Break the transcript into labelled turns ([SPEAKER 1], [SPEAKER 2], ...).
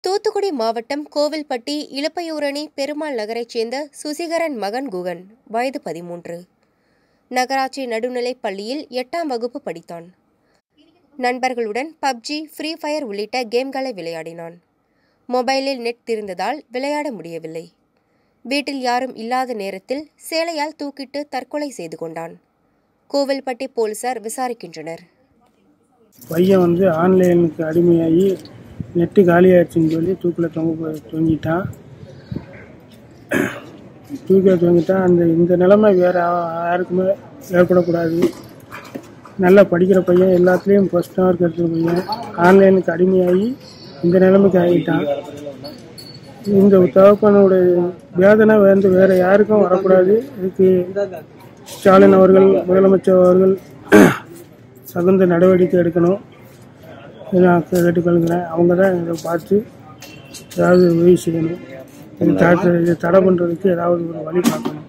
[SPEAKER 1] தூத்துக்குடி மாவட்டம் கோவில்பட்டி இலுப்பையூரணி பெருமாள் நகரைச் சேர்ந்த சுசிகரன் மகன் குகன் வயது பதிமூன்று நகராட்சி நடுநிலைப் பள்ளியில் எட்டாம் வகுப்பு படித்தான் நண்பர்களுடன் பப்ஜி ஃப்ரீ ஃபயர் உள்ளிட்ட கேம்களை விளையாடினான் மொபைலில் நெட் இருந்ததால் விளையாட முடியவில்லை வீட்டில் யாரும் இல்லாத நேரத்தில் சேலையால் தூக்கிட்டு தற்கொலை செய்து கொண்டான் கோவில்பட்டி போலீசார் விசாரிக்கின்றனர்
[SPEAKER 2] பையன் வந்து ஆன்லைனுக்கு அடிமையாகி நெட்டு காலியாகிடுச்சின்னு சொல்லி தூக்கில் தொங்க போ- தொங்கிட்டான் தூக்கில் தொங்கிட்டான் அந்த இந்த நிலைமை வேறு யாருக்குமே ஏற்படக்கூடாது நல்லா படிக்கிற பையன் எல்லாத்துலேயும் ஃபஸ்ட் மார்க் எடுத்த பையன் ஆன்லைனுக்கு அடிமையாகி இந்த நிலைமைக்கு ஆகிட்டான் இந்த தகப்பனோட வேதனை வந்து வேறு யாருக்கும் வரக்கூடாது இதுக்கு ஸ்டாலின் அவர்கள் முதலமைச்சர் அவர்கள் தகுந்த நடவடிக்கை எடுக்கணும் இதை நான் கேட்டுக்கொள்கிறேன் அவங்க தான் இதை பார்த்து ஏதாவது உதவி செய்யணும் இது தடை இதை தடை பண்ணுறதுக்கு ஏதாவது ஒரு வழி பார்க்கணும்